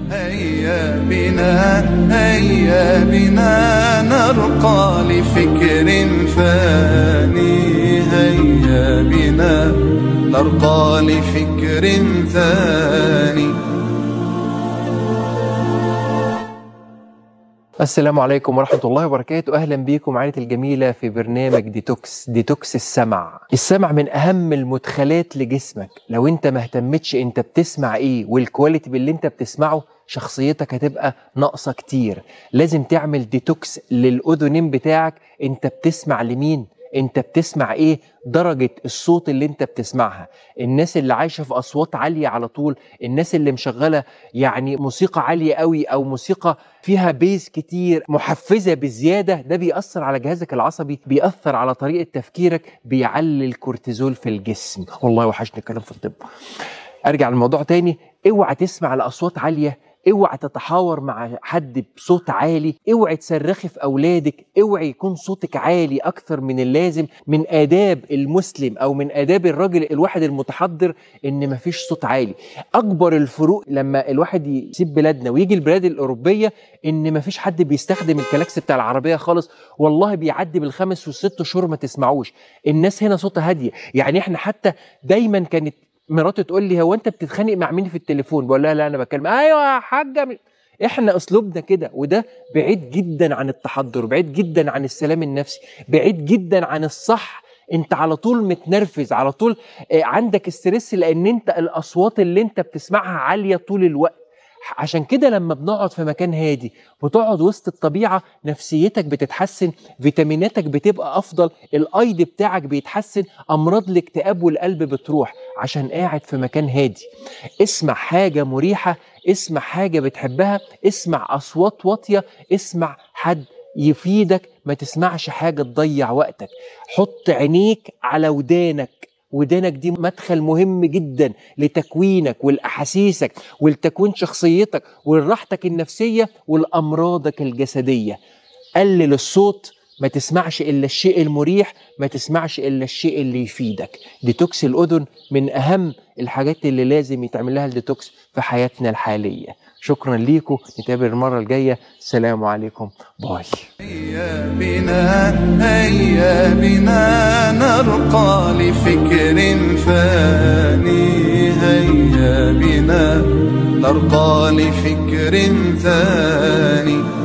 هيا بنا هيا بنا نرقى لفكر فاني هيا بنا نرقى لفكر ثاني السلام عليكم ورحمة الله وبركاته أهلا بيكم عائلة الجميلة في برنامج ديتوكس ديتوكس السمع السمع من أهم المدخلات لجسمك لو أنت ما اهتمتش أنت بتسمع إيه والكواليتي باللي أنت بتسمعه شخصيتك هتبقى ناقصة كتير لازم تعمل ديتوكس للأذنين بتاعك أنت بتسمع لمين انت بتسمع ايه درجة الصوت اللي انت بتسمعها الناس اللي عايشة في اصوات عالية على طول الناس اللي مشغلة يعني موسيقى عالية قوي او موسيقى فيها بيز كتير محفزة بزيادة ده بيأثر على جهازك العصبي بيأثر على طريقة تفكيرك بيعلي الكورتيزول في الجسم والله وحشني الكلام في الطب ارجع للموضوع تاني اوعى تسمع لاصوات عاليه اوعى تتحاور مع حد بصوت عالي اوعى تصرخي في اولادك اوعى يكون صوتك عالي اكثر من اللازم من اداب المسلم او من اداب الراجل الواحد المتحضر ان مفيش صوت عالي اكبر الفروق لما الواحد يسيب بلادنا ويجي البلاد الاوروبيه ان مفيش حد بيستخدم الكلاكس بتاع العربيه خالص والله بيعدي بالخمس والست شهور ما تسمعوش الناس هنا صوتها هاديه يعني احنا حتى دايما كانت مراتي تقول لي هو انت بتتخانق مع مين في التليفون بقول لها لا انا بتكلم ايوه يا حاجه احنا اسلوبنا كده وده بعيد جدا عن التحضر بعيد جدا عن السلام النفسي بعيد جدا عن الصح انت على طول متنرفز على طول عندك استرس لان انت الاصوات اللي انت بتسمعها عاليه طول الوقت عشان كده لما بنقعد في مكان هادي وتقعد وسط الطبيعة نفسيتك بتتحسن فيتاميناتك بتبقى أفضل الأيض بتاعك بيتحسن أمراض الاكتئاب والقلب بتروح عشان قاعد في مكان هادي اسمع حاجة مريحة اسمع حاجة بتحبها اسمع أصوات واطية اسمع حد يفيدك ما تسمعش حاجة تضيع وقتك حط عينيك على ودانك ودانك دي مدخل مهم جدا لتكوينك ولأحاسيسك ولتكوين شخصيتك ولراحتك النفسية ولأمراضك الجسدية قلل الصوت ما تسمعش إلا الشيء المريح ما تسمعش إلا الشيء اللي يفيدك ديتوكس الأذن من أهم الحاجات اللي لازم يتعمل لها الديتوكس في حياتنا الحالية شكرا ليكم نتقابل المرة الجاية السلام عليكم باي هيا بنا هيا بنا نرقى لفكر فاني هيا بنا نرقى لفكر ثاني